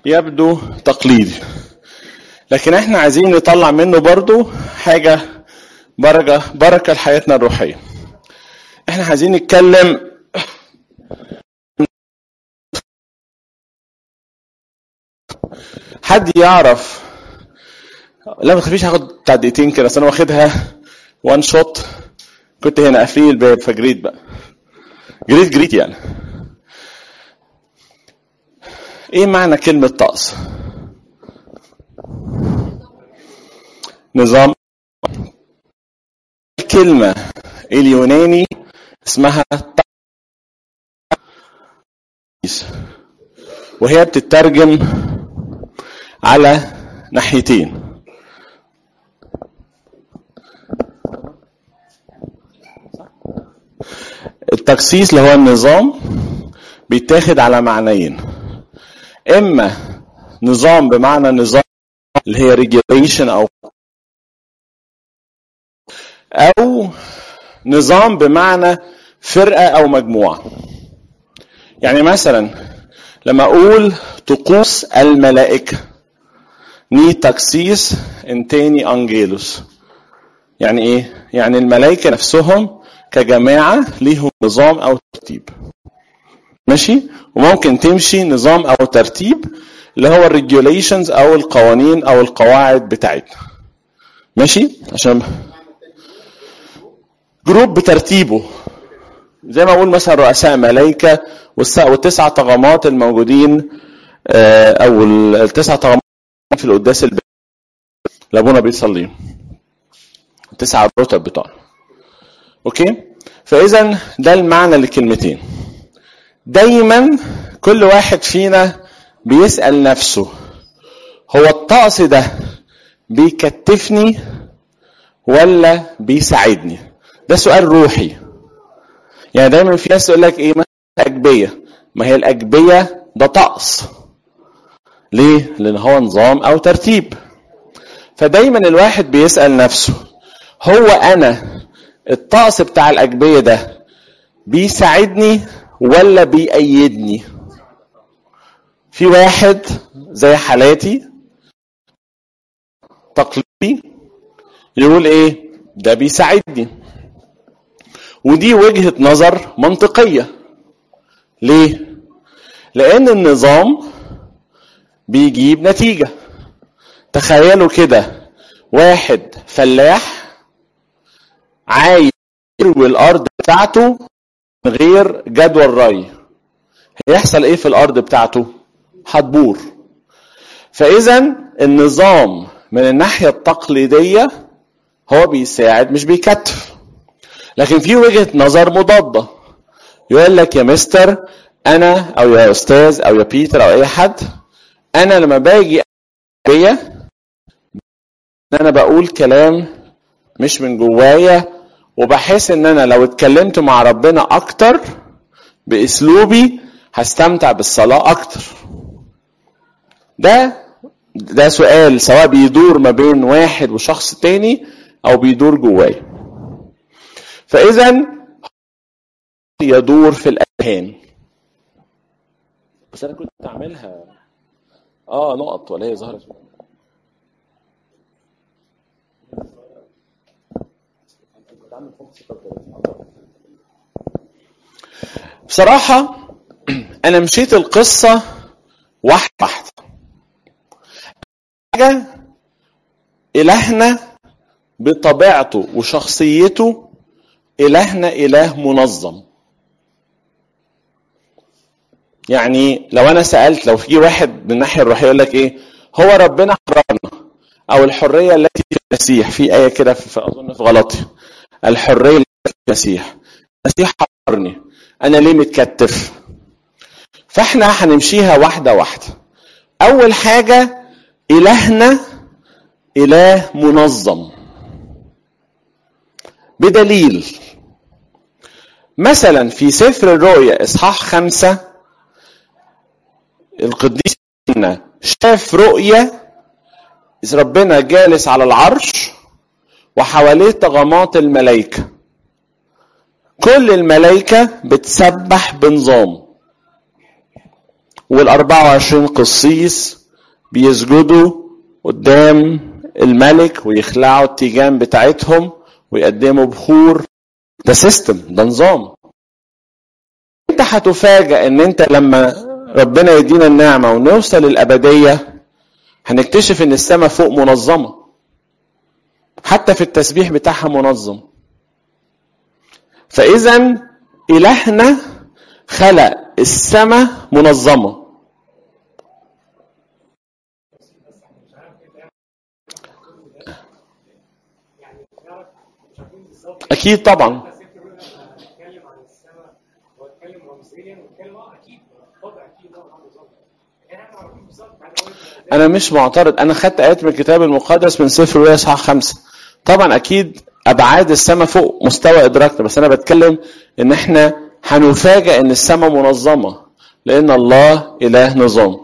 يبدو تقليدي لكن احنا عايزين نطلع منه برضو حاجة بركة بركة لحياتنا الروحية احنا عايزين نتكلم حد يعرف لا ما تخافيش هاخد بتاع دقيقتين كده اصل انا واخدها وان شوت كنت هنا قافلين الباب فجريت بقى جريت جريت يعني ايه معنى كلمة طقس؟ نظام الكلمة اليوناني اسمها طقس وهي بتترجم على ناحيتين التخصيص اللي هو النظام بيتاخد على معنيين اما نظام بمعنى نظام اللي هي ريجوليشن او او نظام بمعنى فرقه او مجموعه يعني مثلا لما اقول طقوس الملائكه ني تكسيس انتاني انجيلوس يعني ايه يعني الملائكه نفسهم كجماعه ليهم نظام او ترتيب ماشي وممكن تمشي نظام او ترتيب اللي هو الريجوليشنز او القوانين او القواعد بتاعتنا ماشي عشان جروب بترتيبه زي ما اقول مثلا رؤساء ملائكه والتسع طغمات الموجودين او التسع طغمات في القداس اللي ابونا بيصليهم التسع رتب بتوعنا اوكي فاذا ده المعنى للكلمتين دايما كل واحد فينا بيسال نفسه هو الطقس ده بيكتفني ولا بيساعدني ده سؤال روحي يعني دايما في ناس يقول لك ايه مثلا الاجبيه ما هي الاجبيه ده طقس ليه لان هو نظام او ترتيب فدايما الواحد بيسال نفسه هو انا الطقس بتاع الاجبيه ده بيساعدني ولا بيأيدني في واحد زي حالاتي تقليدي يقول ايه ده بيساعدني ودي وجهة نظر منطقية ليه لان النظام بيجيب نتيجة تخيلوا كده واحد فلاح عايز يروي الارض بتاعته من غير جدول ري هيحصل ايه في الارض بتاعته هتبور فاذا النظام من الناحيه التقليديه هو بيساعد مش بيكتف لكن في وجهه نظر مضاده يقول لك يا مستر انا او يا استاذ او يا بيتر او اي حد انا لما باجي بيا انا بقول كلام مش من جوايا وبحس ان انا لو اتكلمت مع ربنا اكتر باسلوبي هستمتع بالصلاه اكتر ده ده سؤال سواء بيدور ما بين واحد وشخص تاني او بيدور جواي فاذا يدور في الاذهان بس انا كنت اعملها اه نقط ولا هي ظهرت بصراحة أنا مشيت القصة واحدة واحدة حاجة إلهنا بطبيعته وشخصيته إلهنا إله منظم يعني لو أنا سألت لو في واحد من الناحية الروحية يقول لك إيه هو ربنا حررنا أو الحرية التي في المسيح في آية كده في أظن في غلطي الحرية التي في المسيح المسيح حررني أنا ليه متكتف فاحنا هنمشيها واحدة واحدة أول حاجة إلهنا إله منظم بدليل مثلا في سفر الرؤيا إصحاح خمسة القديس شاف رؤية ربنا جالس على العرش وحواليه طغمات الملائكة كل الملائكة بتسبح بنظام والأربعة وعشرين قسيس بيسجدوا قدام الملك ويخلعوا التيجان بتاعتهم ويقدموا بخور ده سيستم ده نظام انت هتفاجأ ان انت لما ربنا يدينا النعمة ونوصل الأبدية هنكتشف ان السماء فوق منظمة حتى في التسبيح بتاعها منظم فإذا إلهنا خلق السماء منظمة أكيد طبعا اتكلم عن السماء واتكلم رمزيا واتكلم اه اكيد طبعا اكيد طبعا بالظبط احنا عارفين بالظبط بعد ما أنا مش معترض أنا خدت آيات من الكتاب المقدس من سفر رؤيا إصحاح خمسة طبعا أكيد أبعاد السماء فوق مستوى إدراكنا بس أنا بتكلم إن إحنا هنفاجأ إن السماء منظمة لأن الله إله نظام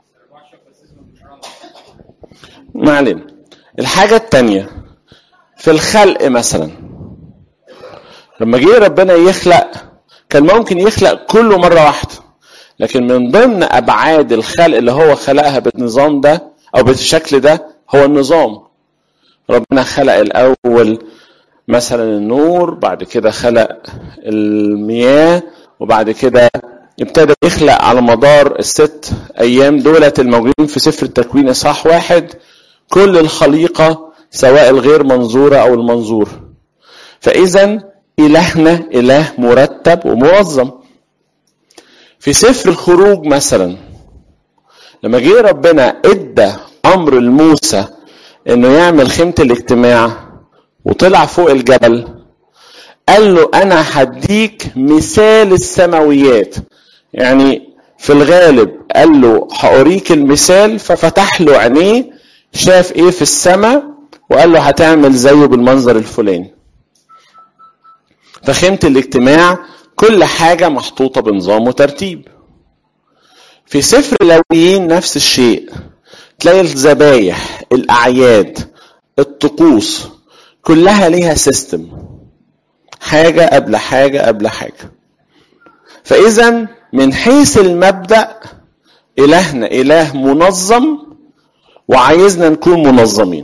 ما علينا الحاجة التانية في الخلق مثلا لما جه ربنا يخلق كان ممكن يخلق كله مرة واحدة لكن من ضمن أبعاد الخلق اللي هو خلقها بالنظام ده أو بالشكل ده هو النظام ربنا خلق الأول مثلا النور بعد كده خلق المياه وبعد كده ابتدى يخلق على مدار الست أيام دولت الموجودين في سفر التكوين إصحاح واحد كل الخليقة سواء الغير منظورة أو المنظور فإذا إلهنا إله مرتب ومنظم في سفر الخروج مثلا لما جه ربنا ادى امر لموسى انه يعمل خيمه الاجتماع وطلع فوق الجبل قال له انا هديك مثال السماويات يعني في الغالب قال له هأريك المثال ففتح له عينيه شاف ايه في السماء وقال له هتعمل زيه بالمنظر الفلاني فخيمة الاجتماع كل حاجة محطوطة بنظام وترتيب في سفر اللاويين نفس الشيء تلاقي الذبايح الأعياد الطقوس كلها ليها سيستم حاجة قبل حاجة قبل حاجة فإذا من حيث المبدأ إلهنا إله منظم وعايزنا نكون منظمين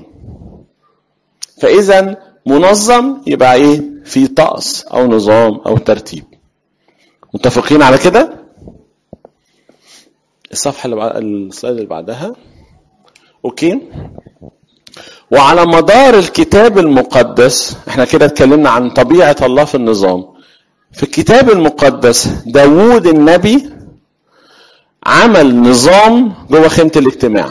فإذا منظم يبقى إيه في طقس أو نظام أو ترتيب متفقين على كده الصفحة اللي بعد السلايد اللي بعدها أوكي وعلى مدار الكتاب المقدس احنا كده اتكلمنا عن طبيعة الله في النظام في الكتاب المقدس داوود النبي عمل نظام جوه خيمة الاجتماع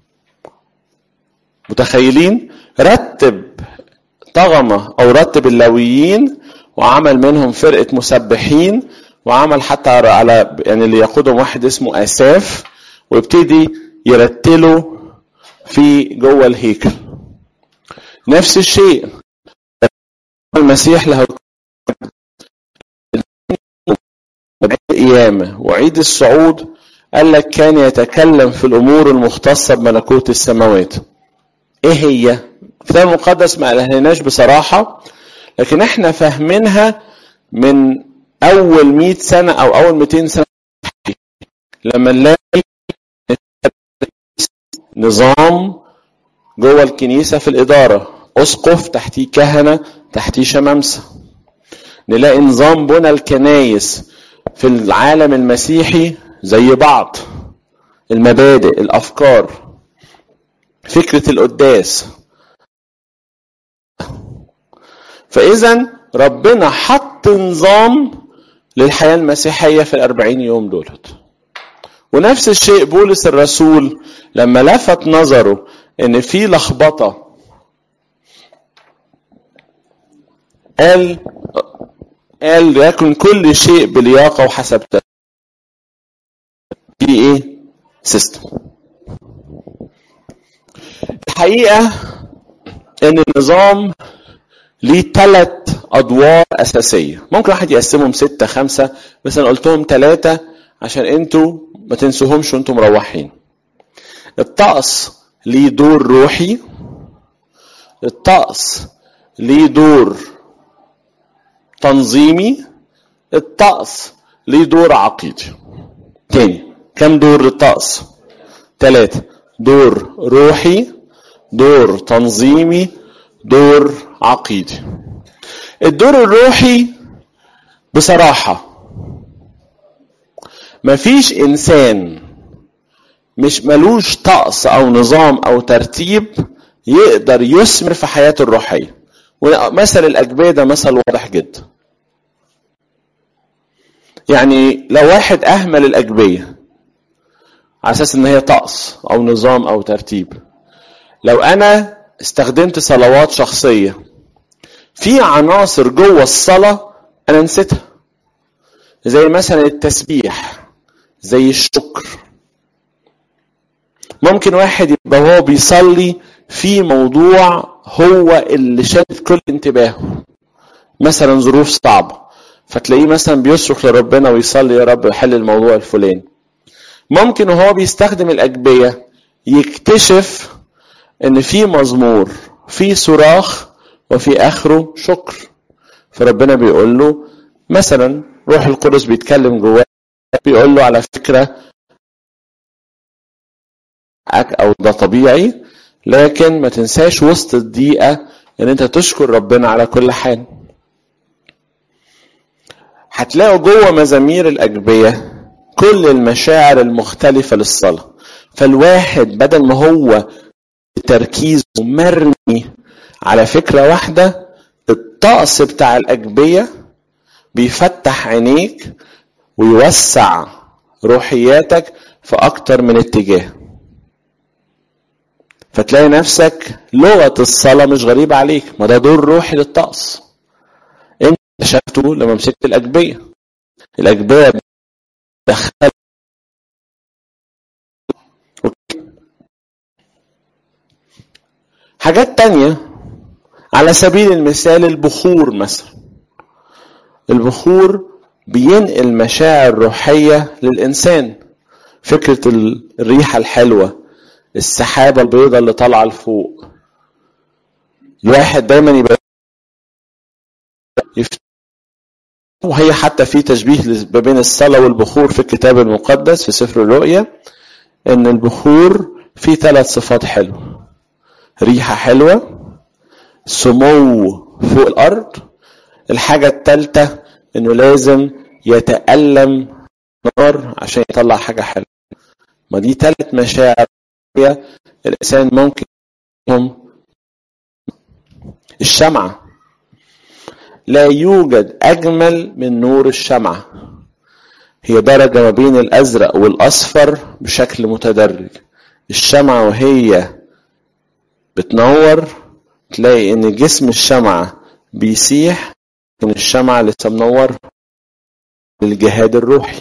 متخيلين رتب طغمة أو رتب اللاويين وعمل منهم فرقة مسبحين وعمل حتى على يعني اللي يقودهم واحد اسمه أساف ويبتدي يرتلوا في جوه الهيكل نفس الشيء المسيح له القيامة وعيد الصعود قال لك كان يتكلم في الأمور المختصة بملكوت السماوات إيه هي؟ الكتاب المقدس ما قالهالناش بصراحة لكن احنا فاهمينها من أول 100 سنة أو أول 200 سنة لما نلاقي نظام جوه الكنيسة في الإدارة أسقف تحتيه كهنة تحتيه شمامسة نلاقي نظام بنى الكنايس في العالم المسيحي زي بعض المبادئ الأفكار فكرة القداس فإذا ربنا حط نظام للحياة المسيحية في الأربعين يوم دولت ونفس الشيء بولس الرسول لما لفت نظره ان في لخبطة قال قال يكن كل شيء بلياقة وحسب دي ايه سيستم الحقيقة ان النظام ليه ثلاث ادوار اساسيه ممكن واحد يقسمهم ستة خمسة بس انا قلتهم ثلاثة عشان انتوا ما تنسوهمش وانتوا مروحين الطقس ليه دور روحي الطقس ليه دور تنظيمي الطقس ليه دور عقيدي تاني كم دور للطقس ثلاثة دور روحي دور تنظيمي دور عقيدي الدور الروحي بصراحة مفيش إنسان مش ملوش طقس أو نظام أو ترتيب يقدر يثمر في حياته الروحية ومثل الأجبية ده مثل واضح جدا يعني لو واحد أهمل الأجبية على أساس إن هي طقس أو نظام أو ترتيب لو أنا استخدمت صلوات شخصية في عناصر جوه الصلاة أنا نسيتها زي مثلا التسبيح زي الشكر ممكن واحد يبقى هو بيصلي في موضوع هو اللي شادد كل انتباهه مثلا ظروف صعبة فتلاقيه مثلا بيصرخ لربنا ويصلي يا رب يحل الموضوع الفلاني ممكن وهو بيستخدم الأجبية يكتشف ان في مزمور في صراخ وفي اخره شكر فربنا بيقول له مثلا روح القدس بيتكلم جواه بيقول له على فكره او ده طبيعي لكن ما تنساش وسط الدقيقه ان انت تشكر ربنا على كل حال هتلاقوا جوه مزامير الاجبيه كل المشاعر المختلفه للصلاه فالواحد بدل ما هو تركيزه مرمي على فكرة واحدة الطقس بتاع الأجبية بيفتح عينيك ويوسع روحياتك في أكتر من اتجاه فتلاقي نفسك لغة الصلاة مش غريبة عليك ما ده دور روحي للطقس انت اكتشفته لما مسكت الأجبية الأجبية دخل حاجات تانية على سبيل المثال البخور مثلا البخور بينقل مشاعر روحية للإنسان فكرة الريحة الحلوة السحابة البيضاء اللي طالعة لفوق الواحد دايما يبقى وهي حتى في تشبيه ما بين الصلاة والبخور في الكتاب المقدس في سفر الرؤيا ان البخور فيه ثلاث صفات حلوه ريحة حلوة سمو فوق الأرض الحاجة الثالثة إنه لازم يتألم نار عشان يطلع حاجة حلوة ما دي ثلاث مشاعر الإنسان ممكن هم الشمعة لا يوجد أجمل من نور الشمعة هي درجة ما بين الأزرق والأصفر بشكل متدرج الشمعة وهي بتنور تلاقي ان جسم الشمعة بيسيح ان الشمعة لسه منور للجهاد الروحي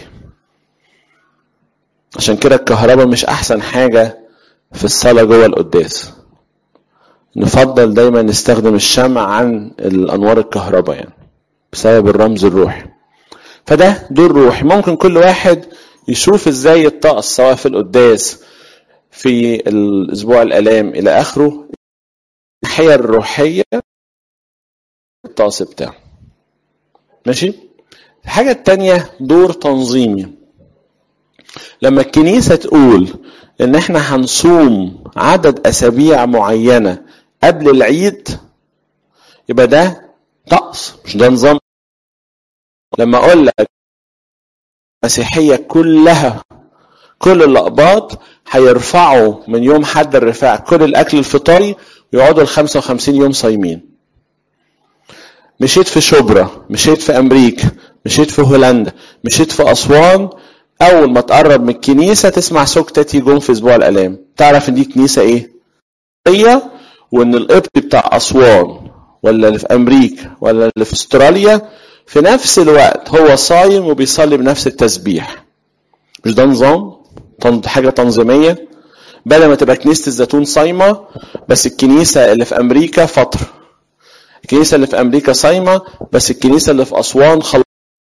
عشان كده الكهرباء مش احسن حاجة في الصلاة جوه القداس نفضل دايما نستخدم الشمع عن الانوار الكهرباء يعني بسبب الرمز الروحي فده دور روحي ممكن كل واحد يشوف ازاي الطقس سواء في القداس في الاسبوع الالام الى اخره الناحيه الروحيه الطقس بتاعه ماشي الحاجه التانية دور تنظيمي لما الكنيسه تقول ان احنا هنصوم عدد اسابيع معينه قبل العيد يبقى ده طقس مش ده نظام لما اقول لك المسيحيه كلها كل الاقباط هيرفعوا من يوم حد الرفاع كل الاكل الفطاري ويقعدوا ال 55 يوم صايمين مشيت في شبرا مشيت في امريكا مشيت في هولندا مشيت في اسوان اول ما تقرب من الكنيسه تسمع سكتة يجون في اسبوع الالام تعرف ان دي كنيسه ايه هي وان القبط بتاع اسوان ولا اللي في امريكا ولا اللي في استراليا في نفس الوقت هو صايم وبيصلي بنفس التسبيح مش ده نظام حاجه تنظيميه بدل ما تبقى كنيسه الزيتون صايمه بس الكنيسه اللي في امريكا فتره الكنيسه اللي في امريكا صايمه بس الكنيسه اللي في اسوان خلص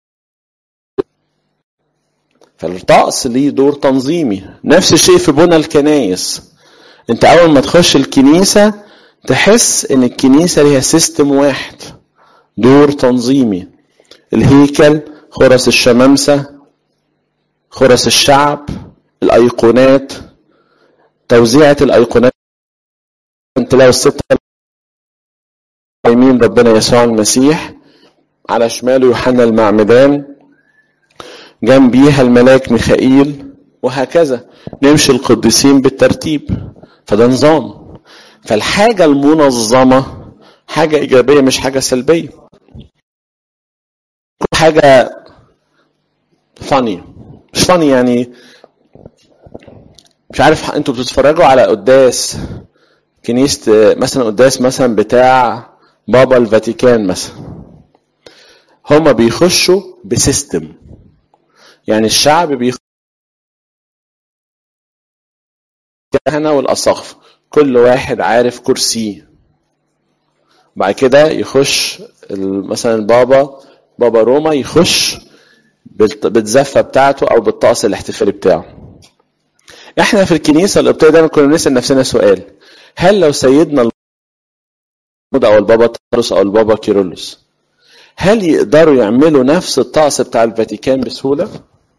فالطقس ليه دور تنظيمي نفس الشيء في بنى الكنايس انت اول ما تخش الكنيسه تحس ان الكنيسه ليها سيستم واحد دور تنظيمي الهيكل خرس الشمامسه خرس الشعب الايقونات توزيعة الأيقونات تلاقوا الستة يمين ربنا يسوع المسيح على شماله يوحنا المعمدان جنبيها الملاك ميخائيل وهكذا نمشي القديسين بالترتيب فده نظام فالحاجة المنظمة حاجة إيجابية مش حاجة سلبية حاجة فاني مش فاني يعني مش عارف انتوا بتتفرجوا على قداس كنيسة مثلا قداس مثلا بتاع بابا الفاتيكان مثلا هما بيخشوا بسيستم يعني الشعب بيخش الكهنة والأساقفة كل واحد عارف كرسيه بعد كده يخش مثلا البابا بابا روما يخش بالزفة بتاعته أو بالطقس الاحتفالي بتاعه احنا في الكنيسة القبطية دايما كنا بنسأل نفسنا سؤال هل لو سيدنا او البابا تارس او البابا كيرلس هل يقدروا يعملوا نفس الطقس بتاع الفاتيكان بسهولة؟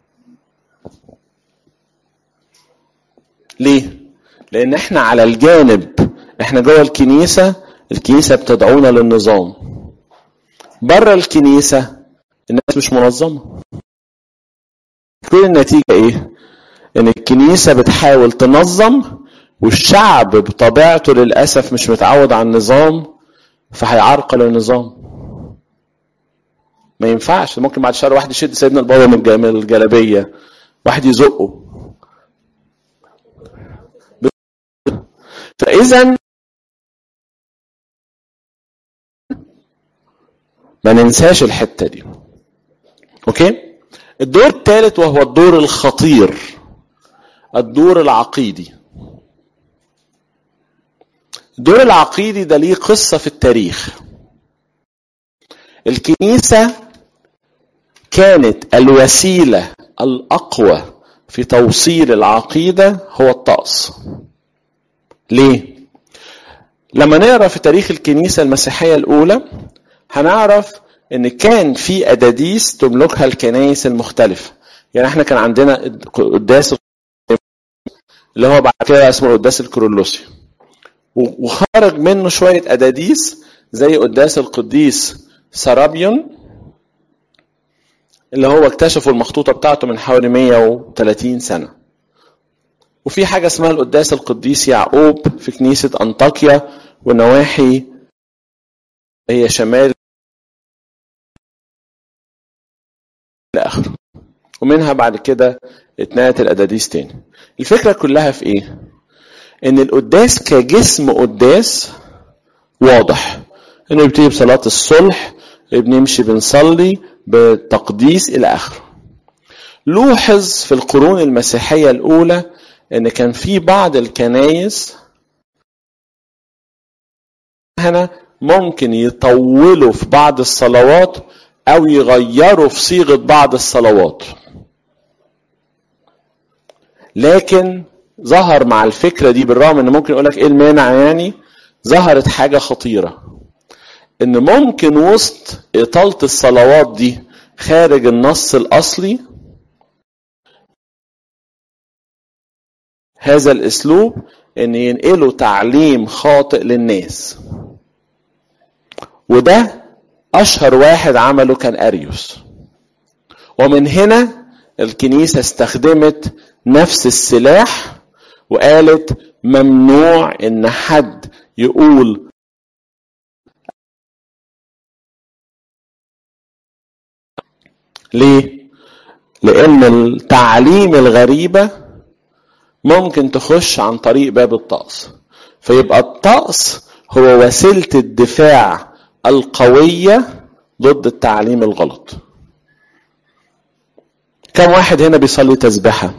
ليه؟ لأن احنا على الجانب احنا جوه الكنيسة الكنيسة بتدعونا للنظام بره الكنيسة الناس مش منظمة كل النتيجة ايه؟ ان الكنيسة بتحاول تنظم والشعب بطبيعته للأسف مش متعود على النظام فهيعرقل النظام ما ينفعش ممكن بعد شهر واحد يشد سيدنا البابا من الجلابية واحد يزقه فإذا ما ننساش الحتة دي أوكي الدور الثالث وهو الدور الخطير الدور العقيدي الدور العقيدي ده ليه قصة في التاريخ الكنيسة كانت الوسيلة الأقوى في توصيل العقيدة هو الطقس ليه؟ لما نقرا في تاريخ الكنيسة المسيحية الأولى هنعرف إن كان في أداديس تملكها الكنائس المختلفة يعني احنا كان عندنا قداس اللي هو بعد كده اسمه القداس الكرولوسي وخرج منه شوية أداديس زي قداس القديس سرابيون اللي هو اكتشفوا المخطوطة بتاعته من حوالي 130 سنة وفي حاجة اسمها القداس القديس يعقوب في كنيسة أنطاكيا ونواحي هي شمال لآخره ومنها بعد كده اتنقلت الأداديس تاني الفكرة كلها في ايه؟ ان القداس كجسم قداس واضح انه بيبتدي بصلاة الصلح بنمشي بنصلي بتقديس الى اخره لوحظ في القرون المسيحية الاولى ان كان في بعض الكنايس هنا ممكن يطولوا في بعض الصلوات او يغيروا في صيغة بعض الصلوات لكن ظهر مع الفكرة دي بالرغم ان ممكن يقولك ايه المانع يعني ظهرت حاجة خطيرة ان ممكن وسط اطالة الصلوات دي خارج النص الاصلي هذا الاسلوب ان ينقلوا تعليم خاطئ للناس وده اشهر واحد عمله كان اريوس ومن هنا الكنيسة استخدمت نفس السلاح وقالت ممنوع ان حد يقول ليه لان التعليم الغريبة ممكن تخش عن طريق باب الطقس فيبقى الطقس هو وسيلة الدفاع القوية ضد التعليم الغلط كم واحد هنا بيصلي تسبحة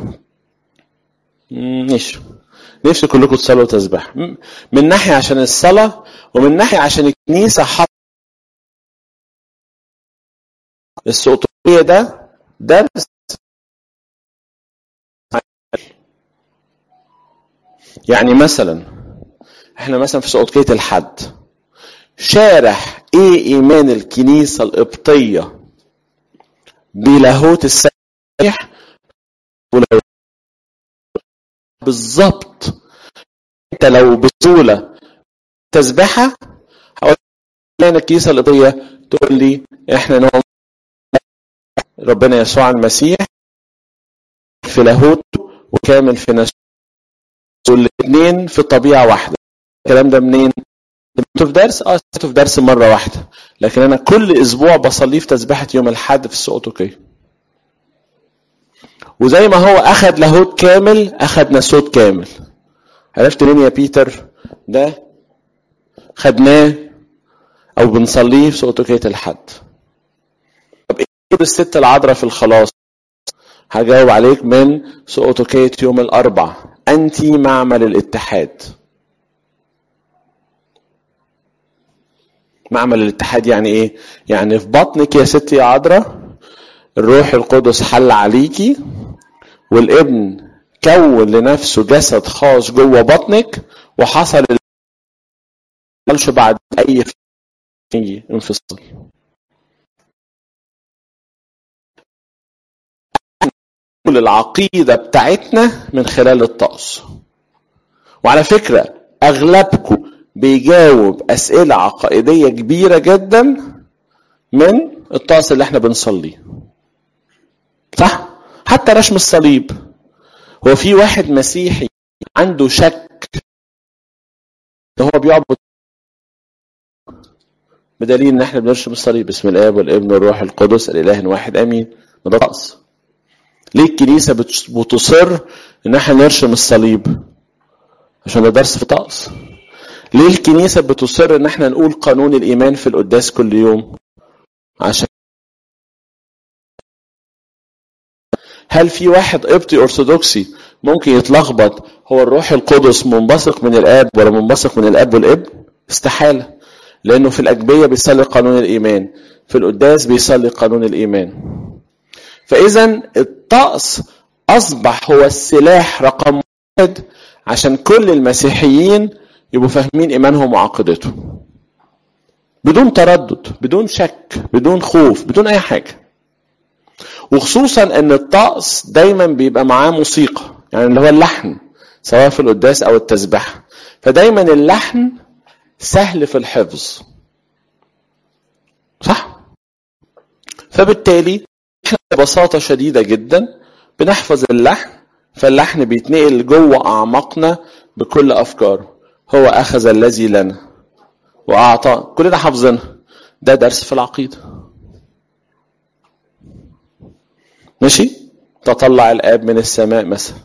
ماشي نفسي كلكم تصلوا تسبح من ناحية عشان الصلاة ومن ناحية عشان الكنيسة حط السقطية ده درس يعني مثلا احنا مثلا في سقطية الحد شارح ايه ايمان الكنيسة القبطية بلاهوت السيح بالظبط انت لو بسهوله تسبحه هقول لنا الكنيسه القبطيه تقول لي احنا نؤمن ربنا يسوع المسيح في لاهوته وكامل في نفسه الاثنين في طبيعه واحده الكلام ده منين؟ سمعته في درس؟ اه سمعته في درس مره واحده لكن انا كل اسبوع بصليه في تسبيحه يوم الاحد في السقوطوكيه وزي ما هو اخذ لاهوت كامل اخذ ناسوت كامل عرفت مين يا بيتر ده خدناه او بنصليه في سقوطوكيه الحد طب ايه دور الست العذراء في الخلاص هجاوب عليك من سقوطوكيه يوم الاربع انت معمل الاتحاد معمل الاتحاد يعني ايه يعني في بطنك يا ستي يا عذراء الروح القدس حل عليكي والابن كون لنفسه جسد خاص جوه بطنك وحصل اللي بعد اي انفصال كل العقيدة بتاعتنا من خلال الطقس وعلى فكرة أغلبكم بيجاوب أسئلة عقائدية كبيرة جدا من الطقس اللي احنا بنصليه صح؟ حتى رسم الصليب هو في واحد مسيحي عنده شك ده هو بيعبد بدليل ان احنا بنرسم الصليب باسم الاب والابن والروح القدس الاله واحد امين ده طقس ليه الكنيسه بتصر ان احنا نرسم الصليب عشان ده درس في طقس ليه الكنيسه بتصر ان احنا نقول قانون الايمان في القداس كل يوم عشان هل في واحد قبطي ارثوذكسي ممكن يتلخبط هو الروح القدس منبثق من الاب ولا منبثق من الاب والابن استحاله لانه في الاجبيه بيصلي قانون الايمان في القداس بيصلي قانون الايمان فاذا الطقس اصبح هو السلاح رقم واحد عشان كل المسيحيين يبقوا فاهمين ايمانهم وعقيدتهم بدون تردد بدون شك بدون خوف بدون اي حاجه وخصوصا ان الطقس دايما بيبقى معاه موسيقى يعني اللي هو اللحن سواء في القداس او التسبيحه فدايما اللحن سهل في الحفظ صح فبالتالي احنا ببساطه شديده جدا بنحفظ اللحن فاللحن بيتنقل جوه اعماقنا بكل افكاره هو اخذ الذي لنا واعطى كل ده حافظينها ده درس في العقيده ماشي تطلع الاب من السماء مثلا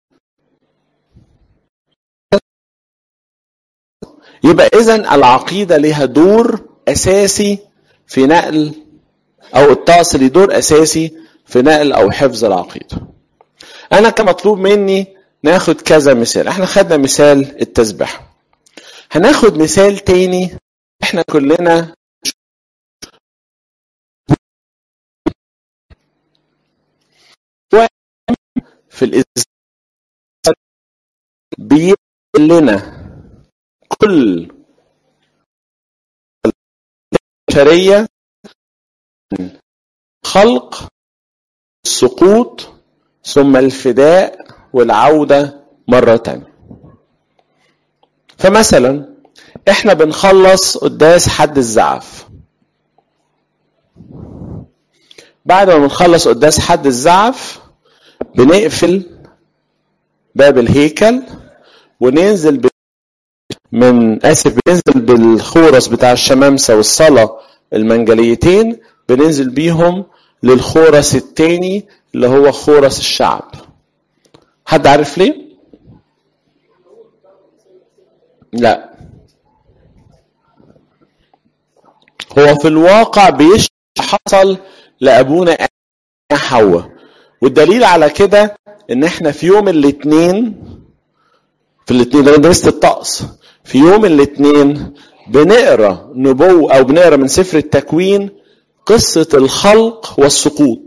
يبقى اذا العقيده لها دور اساسي في نقل او الطقس ليه دور اساسي في نقل او حفظ العقيده انا كمطلوب مني ناخد كذا مثال احنا خدنا مثال التسبيح هناخد مثال تاني احنا كلنا في الإزاء بيقول لنا كل البشرية خلق السقوط ثم الفداء والعودة مرة تانية فمثلا احنا بنخلص قداس حد الزعف بعد ما بنخلص قداس حد الزعف بنقفل باب الهيكل وننزل ب... من اسف بننزل بالخورس بتاع الشمامسه والصلاه المنجليتين بننزل بيهم للخورس التاني اللي هو خورس الشعب حد عارف ليه لا هو في الواقع بيشبه حصل لابونا حواء والدليل على كده ان احنا في يوم الاثنين في الاثنين ده درست الطقس في يوم الاثنين بنقرا نبو او بنقرا من سفر التكوين قصه الخلق والسقوط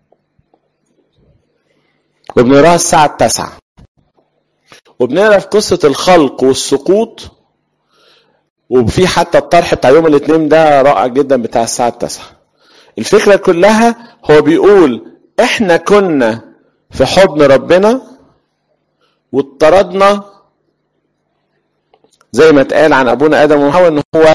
وبنقراها الساعه التاسعة وبنقرا في قصه الخلق والسقوط وفي حتى الطرح بتاع يوم الاثنين ده رائع جدا بتاع الساعه التاسعة الفكره كلها هو بيقول احنا كنا في حضن ربنا واضطردنا زي ما اتقال عن ابونا ادم وحواء ان هو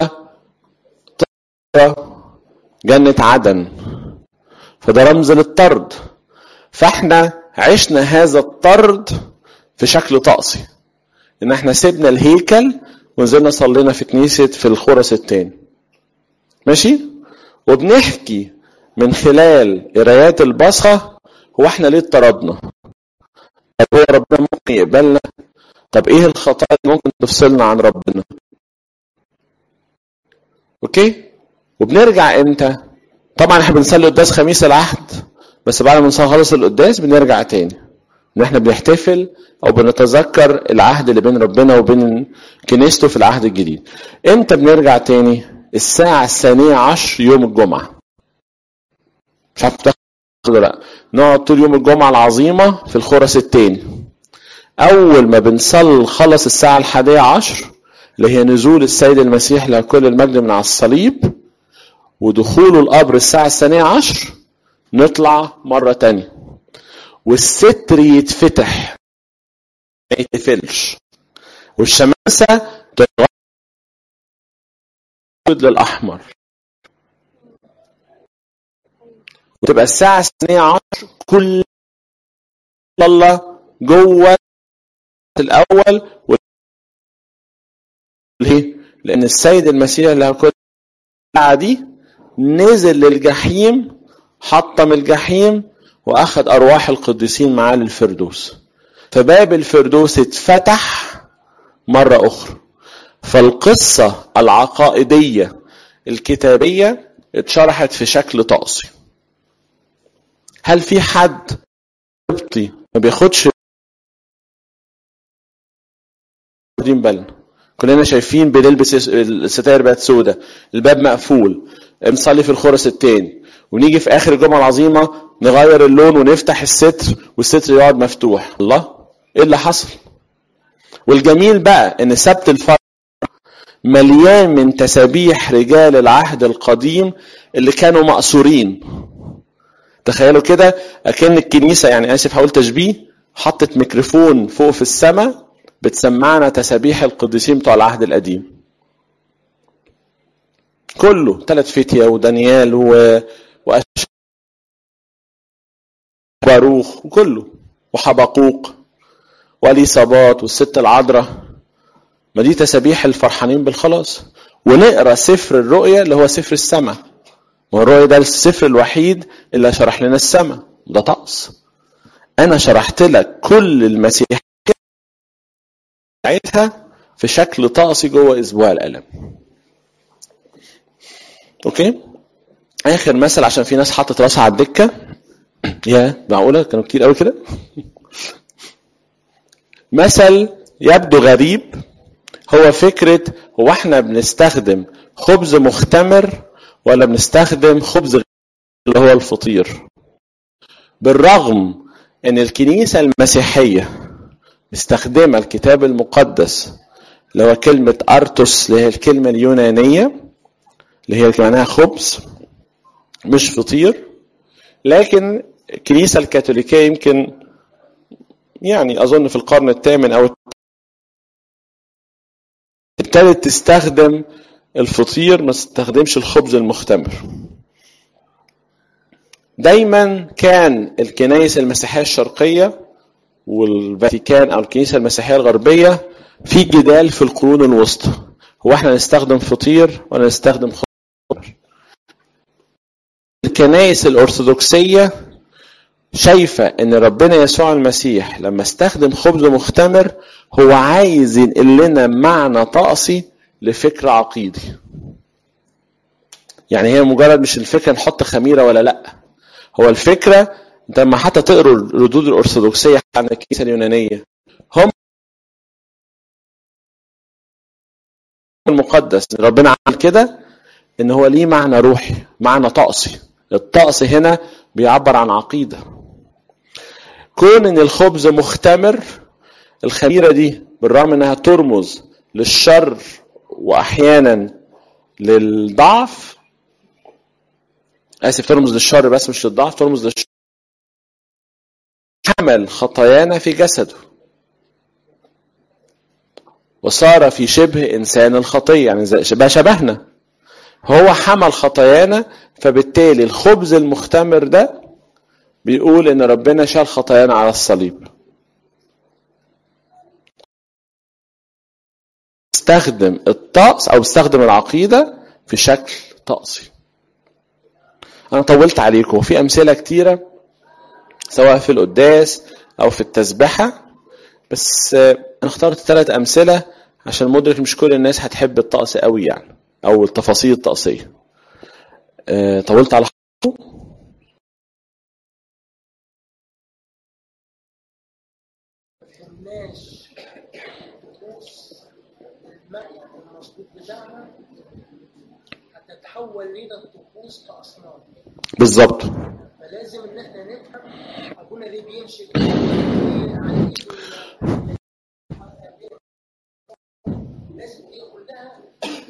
جنة عدن فده رمز للطرد فاحنا عشنا هذا الطرد في شكل طقسي ان احنا سيبنا الهيكل ونزلنا صلينا في كنيسة في الخرس التاني ماشي وبنحكي من خلال قرايات البصخة هو احنا ليه اتطردنا طب هو ربنا ممكن يقبلنا طب ايه الخطايا اللي ممكن تفصلنا عن ربنا اوكي وبنرجع امتى طبعا احنا بنصلي قداس خميس العهد بس بعد ما نخلص القداس بنرجع تاني ان احنا بنحتفل او بنتذكر العهد اللي بين ربنا وبين كنيسته في العهد الجديد امتى بنرجع تاني الساعة الثانية عشر يوم الجمعة مش عارف تاخد لا نقعد طول يوم الجمعة العظيمة في الخرس التاني أول ما بنصلي خلص الساعة الحادية عشر اللي هي نزول السيد المسيح له كل المجد من على الصليب ودخوله القبر الساعة الثانية عشر نطلع مرة تانية والستر يتفتح ما يتقفلش والشماسة تتغير للأحمر وتبقى الساعة الثانية عشر كل الله جوه الأول ليه؟ لأن السيد المسيح اللي كل الساعة دي نزل للجحيم حطم الجحيم وأخذ أرواح القديسين معاه للفردوس فباب الفردوس اتفتح مرة أخرى فالقصة العقائدية الكتابية اتشرحت في شكل طقسي هل في حد قبطي ما بياخدش واخدين بالنا كلنا شايفين بنلبس الستاير بقت سودة الباب مقفول نصلي في الخرس التاني ونيجي في اخر الجمعه العظيمه نغير اللون ونفتح الستر والستر يقعد مفتوح الله ايه اللي حصل والجميل بقى ان سبت الفرح مليان من تسابيح رجال العهد القديم اللي كانوا مأسورين تخيلوا كده اكن الكنيسه يعني اسف هقول تشبيه حطت ميكروفون فوق في السماء بتسمعنا تسابيح القديسين بتوع العهد القديم كله ثلاث فتية ودانيال و... وأش... باروخ وكله وحبقوق واليصابات والست العذراء ما دي تسابيح الفرحانين بالخلاص ونقرا سفر الرؤيا اللي هو سفر السماء والرؤيا ده السفر الوحيد اللي شرح لنا السماء ده طقس انا شرحت لك كل المسيح بتاعتها في شكل طقسي جوه اسبوع الالم اوكي اخر مثل عشان في ناس حطت راسها على الدكه يا معقوله كانوا كتير قوي كده مثل يبدو غريب هو فكره هو احنا بنستخدم خبز مختمر ولا بنستخدم خبز اللي هو الفطير بالرغم ان الكنيسه المسيحيه مستخدمه الكتاب المقدس اللي هو كلمه ارتوس اللي هي الكلمه اليونانيه اللي هي معناها خبز مش فطير لكن الكنيسه الكاثوليكيه يمكن يعني اظن في القرن الثامن او ابتدت تستخدم الفطير ما تستخدمش الخبز المختمر دايما كان الكنائس المسيحيه الشرقيه والفاتيكان او الكنيسه المسيحيه الغربيه في جدال في القرون الوسطى هو احنا نستخدم فطير ولا نستخدم خبز الكنائس الارثوذكسيه شايفه ان ربنا يسوع المسيح لما استخدم خبز مختمر هو عايز ينقل لنا معنى طقسي لفكر عقيدي يعني هي مجرد مش الفكره نحط خميره ولا لا هو الفكره انت لما حتى تقروا الردود الارثوذكسيه عن الكنيسه اليونانيه هم المقدس ربنا عمل كده ان هو ليه معنى روحي معنى طقسي الطقس هنا بيعبر عن عقيده كون ان الخبز مختمر الخميره دي بالرغم انها ترمز للشر واحيانا للضعف اسف ترمز للشر بس مش للضعف ترمز للشر حمل خطايانا في جسده وصار في شبه انسان الخطيه يعني بقى شبهنا هو حمل خطايانا فبالتالي الخبز المختمر ده بيقول ان ربنا شال خطايانا على الصليب استخدم الطقس او استخدم العقيده في شكل طقسي انا طولت عليكم وفي امثله كتيره سواء في القداس او في التسبحه بس انا اخترت ثلاث امثله عشان مدرك مش كل الناس هتحب الطقس قوي يعني او التفاصيل الطقسيه طولت على حضرتك الناس طقوس الماء يعني المظبوط بتاعها هتتحول لينا الطقوس كأصنام بالظبط فلازم ان احنا نفهم ابونا ليه بيمشي كده ليه على ايده لازم دي كلها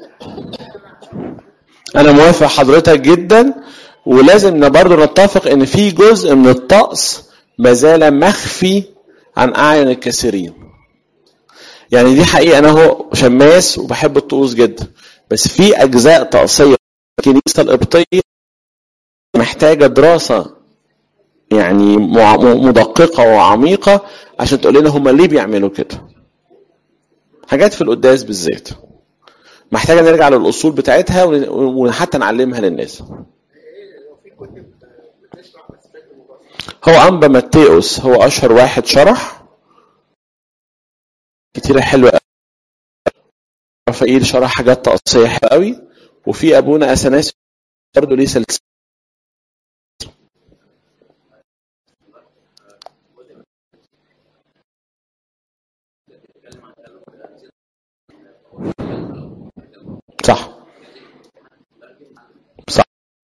انا موافق حضرتك جدا ولازم برضه نتفق ان في جزء من الطقس ما زال مخفي عن اعين الكثيرين يعني دي حقيقه انا هو شماس وبحب الطقوس جدا بس في اجزاء طقسيه الكنيسه القبطيه محتاجه دراسه يعني مدققه وعميقه عشان تقول لنا هم ليه بيعملوا كده حاجات في القداس بالذات محتاجه نرجع للاصول بتاعتها وحتى نعلمها للناس هو أنبا ماتيوس هو أشهر واحد شرح كتيرة حلوة رفائيل شرح حاجات تقصية حلوة قوي وفي أبونا أثناس برضه ليه سلسلة صح صح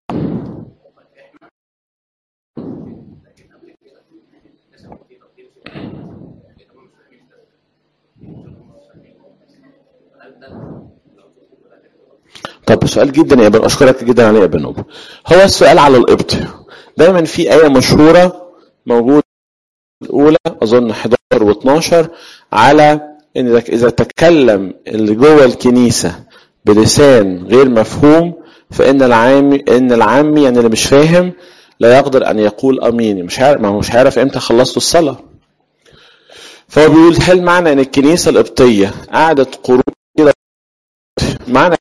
طب سؤال جدا يا ابن اشكرك جدا عليه يا ابن نوب هو السؤال على القبط دايما في ايه مشهوره موجوده الاولى اظن 11 و12 على ان اذا تكلم اللي جوه الكنيسه بلسان غير مفهوم فان العامي ان العامي يعني اللي مش فاهم لا يقدر ان يقول امين مش عارف ما هو مش عارف امتى خلصت الصلاه فهو بيقول هل معنى ان الكنيسه القبطيه قعدت قرون كده معنى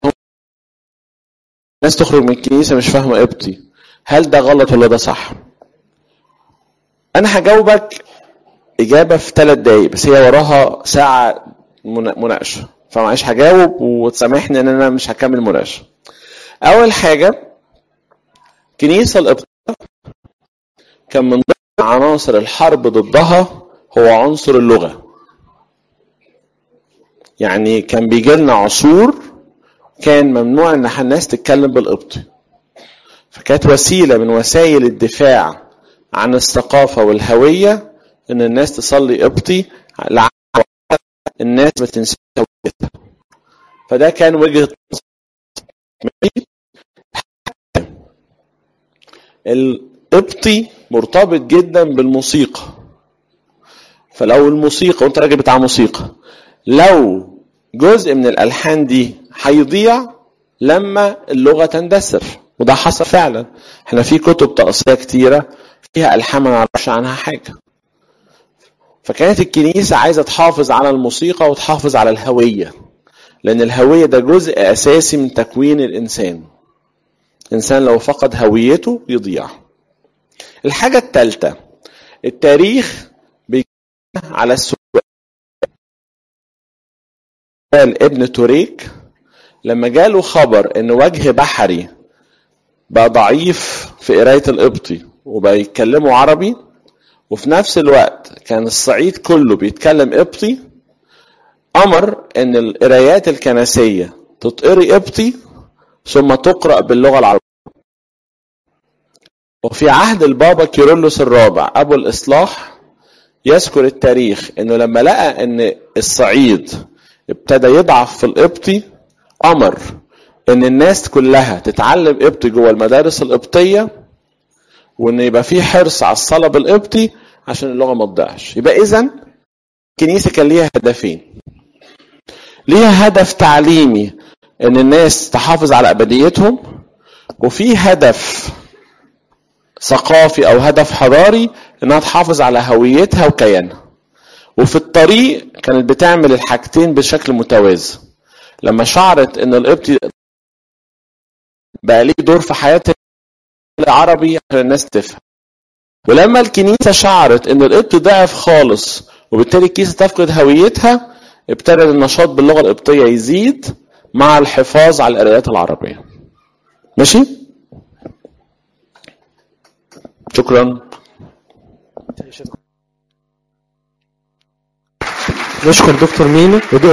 الناس تخرج من الكنيسه مش فاهمه قبطي هل ده غلط ولا ده صح انا هجاوبك اجابه في ثلاث دقايق بس هي وراها ساعه مناقشه فمعلش هجاوب وتسامحني ان انا مش هكمل مناقشه اول حاجه الكنيسه القبطيه كان من ضمن عناصر الحرب ضدها هو عنصر اللغه يعني كان بيجي لنا عصور كان ممنوع ان الناس تتكلم بالقبطي فكانت وسيله من وسائل الدفاع عن الثقافه والهويه ان الناس تصلي قبطي الناس ما تنساش هويتها فده كان وجهه القبطي مرتبط جدا بالموسيقى فلو الموسيقى وانت راجل بتاع موسيقى لو جزء من الالحان دي هيضيع لما اللغه تندثر وده حصل فعلا احنا في كتب طقسيه كتيره فيها الحان ما نعرفش عنها حاجه فكانت الكنيسه عايزه تحافظ على الموسيقى وتحافظ على الهويه لان الهويه ده جزء اساسي من تكوين الانسان الانسان لو فقد هويته يضيع الحاجه الثالثه التاريخ بيجي على السؤال ابن توريك لما جاله خبر ان وجه بحري بقى ضعيف في قرايه القبطي وبقى يتكلموا عربي وفي نفس الوقت كان الصعيد كله بيتكلم قبطي امر ان القرايات الكنسيه تتقري قبطي ثم تقرا باللغه العربيه وفي عهد البابا كيرلس الرابع ابو الاصلاح يذكر التاريخ انه لما لقى ان الصعيد ابتدى يضعف في القبطي امر ان الناس كلها تتعلم قبطي جوه المدارس القبطيه وان يبقى في حرص على الصلاه بالقبطي عشان اللغه ما تضيعش يبقى اذا الكنيسه كان ليها هدفين ليها هدف تعليمي ان الناس تحافظ على ابديتهم وفي هدف ثقافي او هدف حضاري انها تحافظ على هويتها وكيانها وفي الطريق كانت بتعمل الحاجتين بشكل متوازي لما شعرت ان القبطي بقى ليه دور في حياه العربي عشان الناس تفهم ولما الكنيسه شعرت ان القبط ضعف خالص وبالتالي الكنيسه تفقد هويتها ابتدى النشاط باللغه القبطيه يزيد مع الحفاظ على القراءات العربيه ماشي شكرا نشكر دكتور مينا